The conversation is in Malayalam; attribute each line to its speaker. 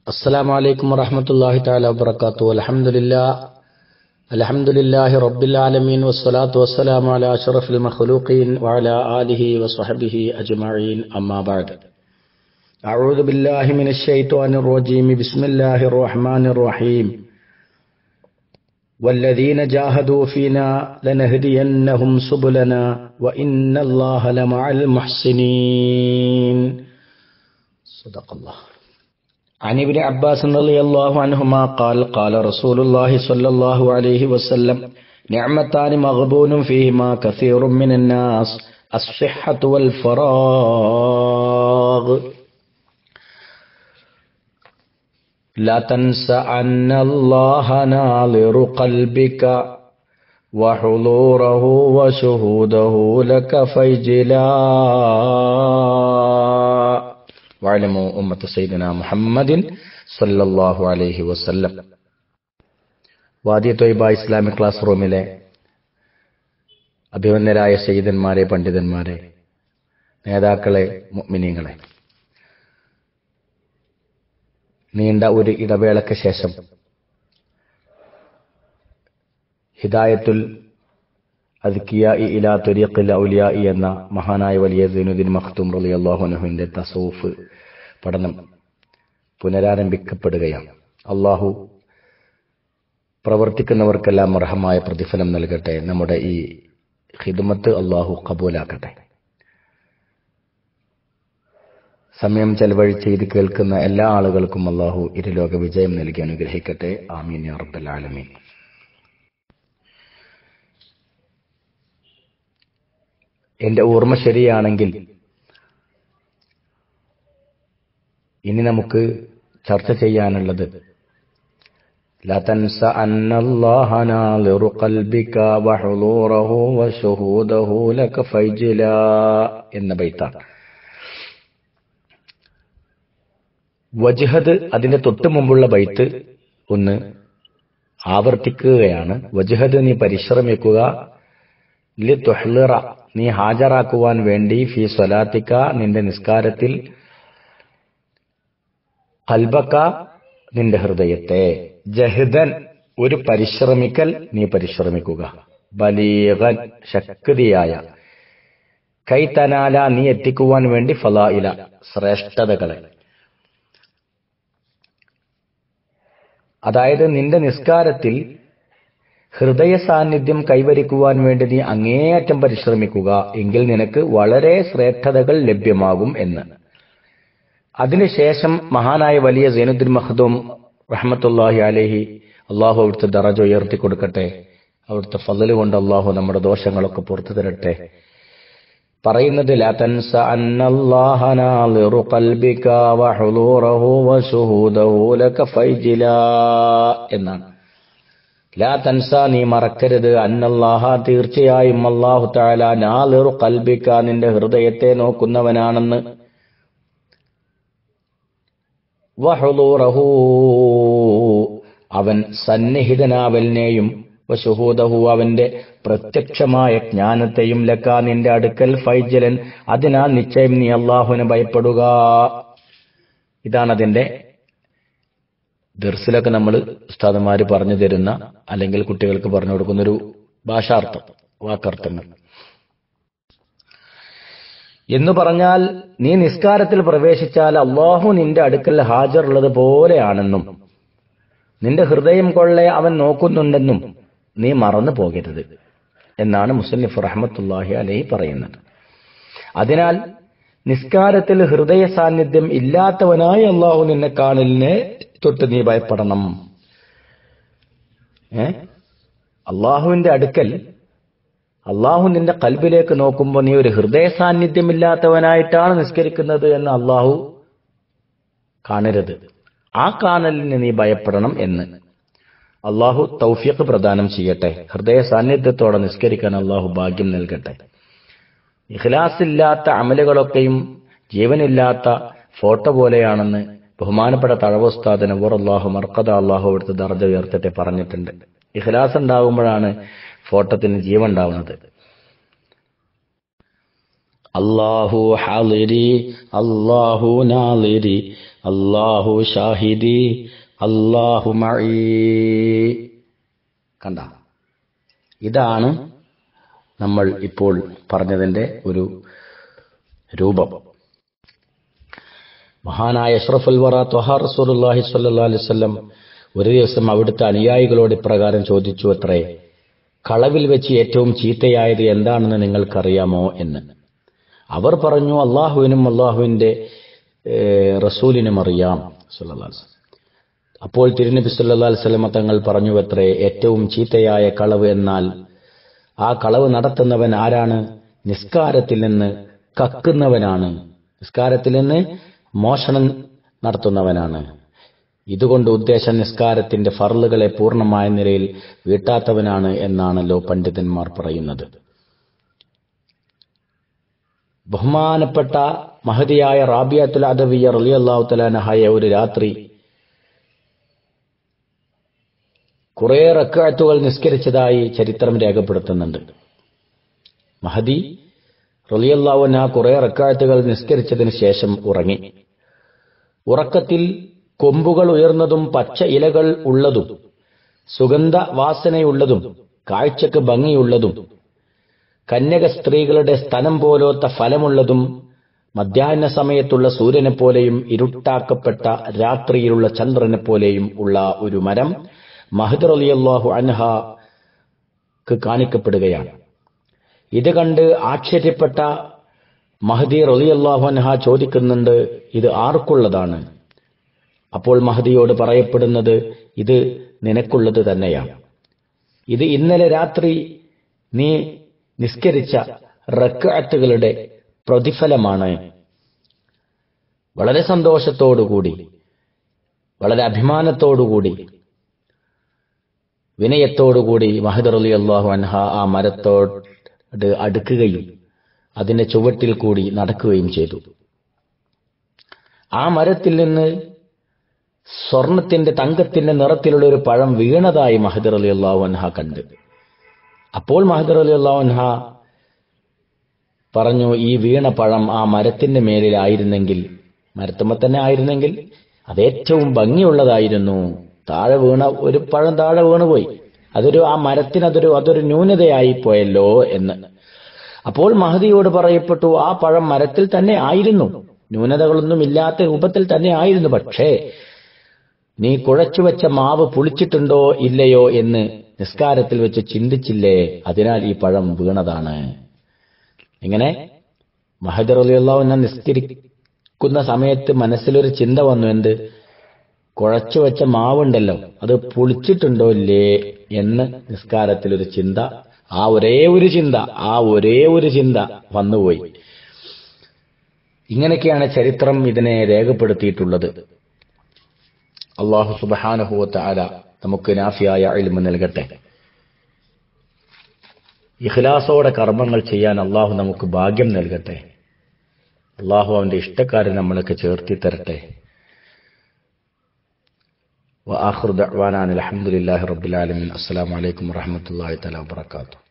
Speaker 1: السلام عليكم ورحمة الله تعالى وبركاته الحمد لله الحمد لله رب العالمين والصلاة والسلام على أشرف المخلوقين وعلى آله وصحبه أجمعين أما بعد أعوذ بالله من الشيطان الرجيم بسم الله الرحمن الرحيم والذين جاهدوا فينا لنهدينهم سبلنا وإن الله لمع المحسنين صدق الله عن ابن عباس رضي الله عنهما قال قال رسول الله صلى الله عليه وسلم نعمتان مغبون فيهما كثير من الناس الصحة والفراغ لا تنس أن الله ناظر قلبك وحضوره وشهوده لك فيجلا واعلموا أمة سيدنا محمد صلى الله عليه وسلم വാദി തൊയ്ബ ഇസ്ലാമിക് ക്ലാസ് റൂമിലെ അഭിമന്യരായ സയ്യിദന്മാരെ പണ്ഡിതന്മാരെ നേതാക്കളെ മുഅ്മിനീങ്ങളെ നീണ്ട ഒരു ഇടവേളയ്ക്ക് ശേഷം ഹിദായത്തുൽ അദ്കിയായി ഇലാ തുരീഖിൽ ഔലിയായി എന്ന മഹാനായ വലിയ സൈനുദ്ദീൻ മഖ്തൂം റളിയല്ലാഹു അൻഹുവിന്റെ തസൗഫ് പഠനം പുനരാരംഭിക്കപ്പെടുകയാണ് അള്ളാഹു പ്രവർത്തിക്കുന്നവർക്കെല്ലാം അർഹമായ പ്രതിഫലം നൽകട്ടെ നമ്മുടെ ഈ ഹിദ്മത്ത് അള്ളാഹു കബൂലാക്കട്ടെ സമയം ചെലവഴിച്ച് ഇത് കേൾക്കുന്ന എല്ലാ ആളുകൾക്കും അള്ളാഹു ഇരുലോക വിജയം നൽകി അനുഗ്രഹിക്കട്ടെ ആമീൻ യാ റബ്ബൽ ആലമീൻ എന്റെ ഓർമ്മ ശരിയാണെങ്കിൽ ഇനി നമുക്ക് ചർച്ച ചെയ്യാനുള്ളത് لا تنس أن الله ناظر قلبك وحضوره وشهوده لك فيجلا എന്ന ബൈത്താണ് വജ്ഹദ് അതിന്റെ തൊട്ടു മുമ്പുള്ള ബൈത്ത് ഒന്ന് ആവർത്തിക്കുകയാണ് വജ്ഹദ് നീ പരിശ്രമിക്കുക ലി തുഹ്ലിറ നീ ഹാജരാക്കുവാൻ വേണ്ടി ഫി സ്വലാത്തിക്ക നിന്റെ നിസ്കാരത്തിൽ കൽബക്ക നിന്റെ ഹൃദയത്തെ ജഹദൻ ഒരു പരിശ്രമിക്കൽ നീ പരിശ്രമിക്കുക ബലീഗൻ ശക്തിയായ കൈതനാല നീ എത്തിക്കുവാൻ വേണ്ടി ഫലായില ശ്രേഷ്ഠതകളെ അതായത് നിന്റെ നിസ്കാരത്തിൽ ഹൃദയ സാന്നിധ്യം കൈവരിക്കുവാൻ വേണ്ടി നീ അങ്ങേയറ്റം പരിശ്രമിക്കുക എങ്കിൽ നിനക്ക് വളരെ ശ്രേഷ്ഠതകൾ ലഭ്യമാകും എന്ന് അതിനുശേഷം മഹാനായ വലിയ സൈനുദ്ദീൻ മഹദൂം റഹ്മത്തുല്ലാഹി അലേഹി അള്ളാഹു അവിടുത്തെ ദറജ ഉയർത്തി കൊടുക്കട്ടെ അവിടുത്തെ ഫضല് കൊണ്ട് അള്ളാഹു നമ്മുടെ ദോഷങ്ങളൊക്കെ പുറത്തു തരട്ടെ പറയുന്നത് ലാ തൻസ അന്നല്ലാഹ നാളിറു ഖൽബിക വഹുദൂറഹു വശുഹൂദഹു ലക ഫൈജിലാ എന്നാണ് ലാ തൻസ നീ മറക്കരുത് അന്നല്ലാഹ തീർച്ചയായും അല്ലാഹു തആല നാളിറു ഖൽബിക നിന്റെ ഹൃദയത്തെ നോക്കുന്നവനാണെന്ന് വഹുദൂറഹു അവൻ സന്നിഹിതനാവലിനെയും വശുഹൂദഹു അവന്റെ പ്രത്യക്ഷമായ ജ്ഞാനത്തെയും ലക്ക നിന്റെ അടുക്കൽ ഫൈജലൻ അതിനാൽ നിശ്ചയം നീ അള്ളാഹുവിനെ ഭയപ്പെടുക ഇതാണ് അതിന്റെ ദർസിലൊക്കെ നമ്മൾ ഉസ്താദന്മാര് പറഞ്ഞു തരുന്ന അല്ലെങ്കിൽ കുട്ടികൾക്ക് പറഞ്ഞു കൊടുക്കുന്ന ഒരു ഭാഷാർത്ഥം വാക്കർത്ഥങ്ങൾ എന്ന് പറഞ്ഞാൽ നീ നിസ്കാരത്തിൽ പ്രവേശിച്ചാൽ അള്ളാഹു നിന്റെ അടുക്കൽ ഹാജറുള്ളത് പോലെയാണെന്നും നിന്റെ ഹൃദയം കൊള്ളെ അവൻ നോക്കുന്നുണ്ടെന്നും നീ മറന്നു പോകരുത് എന്നാണ് മുസന്നിഫ് റഹ്മത്തുല്ലാഹി അലഹി പറയുന്നത് അതിനാൽ നിസ്കാരത്തിൽ ഹൃദയ സാന്നിധ്യം ഇല്ലാത്തവനായി അള്ളാഹു നിന്നെ കാണലിനെ തൊട്ട് നീ ഭയപ്പെടണം ഏ അള്ളാഹുവിന്റെ അടുക്കൽ അള്ളാഹു നിന്റെ കൽബിലേക്ക് നോക്കുമ്പോൾ നീ ഒരു ഹൃദയ സാന്നിധ്യമില്ലാത്തവനായിട്ടാണ് നിസ്കരിക്കുന്നത് എന്ന് അള്ളാഹു കാണരുത് ആ കാണലിന് നീ ഭയപ്പെടണം എന്ന് അള്ളാഹു തൗഫിയക്ക് പ്രദാനം ചെയ്യട്ടെ ഹൃദയ സാന്നിധ്യത്തോടെ നിസ്കരിക്കാൻ അള്ളാഹു ഭാഗ്യം നൽകട്ടെ ഇഖ്ലാസില്ലാത്ത അമലുകളൊക്കെയും ജീവനില്ലാത്ത ഫോട്ടോ പോലെയാണെന്ന് ബഹുമാനപ്പെട്ട തഴവസ്താദ് നവർ അള്ളാഹു മർക്കത അള്ളാഹു എടുത്ത് ദർജ ഉയർത്തട്ടെ പറഞ്ഞിട്ടുണ്ട് ഇഖ്ലാസ് ഉണ്ടാകുമ്പോഴാണ് ഫോട്ടോത്തിന് ജീവൻ ഉണ്ടാവുന്നത് അള്ളാഹു ഹാലിരി അള്ളാഹു നാളിരി അല്ലാഹു ഷാഹിദി അല്ലാഹു മഈ കണ്ട ഇതാണ് നമ്മൾ ഇപ്പോൾ പറഞ്ഞതിന്റെ ഒരു രൂപം മഹാനായ അഷ്റഫുൽ വറ ത്വഹാ റസൂലുള്ളാഹി സ്വല്ലല്ലാഹി അലൈഹി വസല്ലം ഒരു ദിവസം അവിടുത്തെ അനുയായികളോട് ഇപ്രകാരം ചോദിച്ചു അത്രേ കളവിൽ വെച്ച് ഏറ്റവും ചീത്തയായത് എന്താണെന്ന് നിങ്ങൾക്കറിയാമോ എന്ന് അവർ പറഞ്ഞു അള്ളാഹുവിനും അള്ളാഹുവിന്റെ ഏഹ്, റസൂലിനും അറിയാം സല്ലല്ലാഹു അലൈഹി വസല്ലം. അപ്പോൾ തിരുനബി സല്ലല്ലാഹു അലൈഹി വസല്ലമ തങ്ങൾ പറഞ്ഞു അത്രേ ഏറ്റവും ചീത്തയായ കളവ് എന്നാൽ ആ കളവ് നടത്തുന്നവൻ ആരാണ് നിസ്കാരത്തിൽ നിന്ന് കക്കുന്നവനാണ് നിസ്കാരത്തിൽ നിന്ന് മോഷണം നടത്തുന്നവനാണ് ഇതുകൊണ്ട് ഉദ്ദേശം നിസ്കാരത്തിന്റെ ഫർളുകളെ പൂർണ്ണമായ നിലയിൽ വീട്ടാത്തവനാണ് എന്നാണല്ലോ പണ്ഡിതന്മാർ പറയുന്നത് ബഹുമാനപ്പെട്ട മഹതിയായ റാബിയത്തുൽ അദവിയ റളിയല്ലാഹു തലാനഹായ ഒരു രാത്രി കുറെ റക്കാത്തുകൾ നിസ്കരിച്ചതായി ചരിത്രം രേഖപ്പെടുത്തുന്നുണ്ട് മഹദി റളിയല്ലാഹുന കുറെ റക്കാത്തുകൾ നിസ്കരിച്ചതിന് ശേഷം ഉറങ്ങി ഉറക്കത്തിൽ കൊമ്പുകൾ ഉയർന്നതും പച്ച ഇലകൾ ഉള്ളതും സുഗന്ധ വാസനയുള്ളതും കാഴ്ചക്ക് ഭംഗിയുള്ളതും കന്യക സ്ത്രീകളുടെ സ്തനം പോലോത്ത ഫലമുള്ളതും മധ്യാഹ്ന സമയത്തുള്ള സൂര്യനെ പോലെയും ഇരുട്ടാക്കപ്പെട്ട രാത്രിയിലുള്ള ചന്ദ്രനെ പോലെയും ഉള്ള ഒരു മരം മഹദർ അലിയല്ലാഹു അൻഹക്ക് കാണിക്കപ്പെടുകയാണ് ഇത് കണ്ട് ആശ്ചര്യപ്പെട്ട മഹദി റലിയല്ലാഹു അൻഹ ചോദിക്കുന്നുണ്ട് ഇത് ആർക്കുള്ളതാണ് അപ്പോൾ മഹദിയോട് പറയപ്പെടുന്നത് ഇത് നിനക്കുള്ളത് തന്നെയാണ് ഇത് ഇന്നലെ രാത്രി നീ നിസ്കരിച്ച റക്കാറ്റുകളുടെ പ്രതിഫലമാണ് വളരെ സന്തോഷത്തോടുകൂടി വളരെ അഭിമാനത്തോടുകൂടി വിനയത്തോടുകൂടി മഹദർ അലി അള്ളാഹു അൻഹ ആ മരത്തോട് അടുക്കുകയും അതിന്റെ ചുവട്ടിൽ കൂടി നടക്കുകയും ചെയ്തു ആ മരത്തിൽ നിന്ന് സ്വർണത്തിന്റെ തങ്കത്തിന്റെ നിറത്തിലുള്ള ഒരു പഴം വീണതായി മഹദർ അലി അള്ളാഹു അൻഹ കണ്ട് അപ്പോൾ മഹദർ അലി അള്ളാഹു അൻഹ പറഞ്ഞു ഈ വീണ പഴം ആ മരത്തിന്റെ മേലിലായിരുന്നെങ്കിൽ മരത്തുമ്പോ തന്നെ ആയിരുന്നെങ്കിൽ അത് ഏറ്റവും ഭംഗിയുള്ളതായിരുന്നു താഴെ വീണ ഒരു പഴം താഴെ വീണുപോയി അതൊരു ആ മരത്തിന് അതൊരു അതൊരു ന്യൂനതയായി പോയല്ലോ എന്ന് അപ്പോൾ മഹദിയോട് പറയപ്പെട്ടു ആ പഴം മരത്തിൽ തന്നെ ആയിരുന്നു ന്യൂനതകളൊന്നും ഇല്ലാത്ത രൂപത്തിൽ തന്നെ ആയിരുന്നു പക്ഷേ നീ കുഴച്ചു വെച്ച മാവ് പുളിച്ചിട്ടുണ്ടോ ഇല്ലയോ എന്ന് നിസ്കാരത്തിൽ വെച്ച് ചിന്തിച്ചില്ലേ അതിനാൽ ഈ പഴം വീണതാണ് ഇങ്ങനെ മഹദർ അലിയുള്ള നിസ്കരിക്കുന്ന സമയത്ത് മനസ്സിലൊരു ചിന്ത വന്നു എന്ത് കുഴച്ചു വെച്ച മാവുണ്ടല്ലോ അത് പുളിച്ചിട്ടുണ്ടോ ഇല്ലേ എന്ന് നിസ്കാരത്തിൽ ഒരു ചിന്ത ആ ഒരേ ഒരു ചിന്ത ആ ഒരേ ഒരു ചിന്ത വന്നുപോയി ഇങ്ങനെയൊക്കെയാണ് ചരിത്രം ഇതിനെ രേഖപ്പെടുത്തിയിട്ടുള്ളത് അള്ളാഹു സുബാനഹുവത്ത ആല നമുക്ക് നാഫിയായ അഴിമ നൽകട്ടെ ഇഖ്ലാസോടെ കർമ്മങ്ങൾ ചെയ്യാൻ അള്ളാഹു നമുക്ക് ഭാഗ്യം നൽകട്ടെ അള്ളാഹു അവന്റെ ഇഷ്ടക്കാരെ നമ്മളൊക്കെ ചേർത്തി തരട്ടെ وآخر دعوانا الحمد لله رب العالمين السلام عليكم ورحمة الله تعالى وبركاته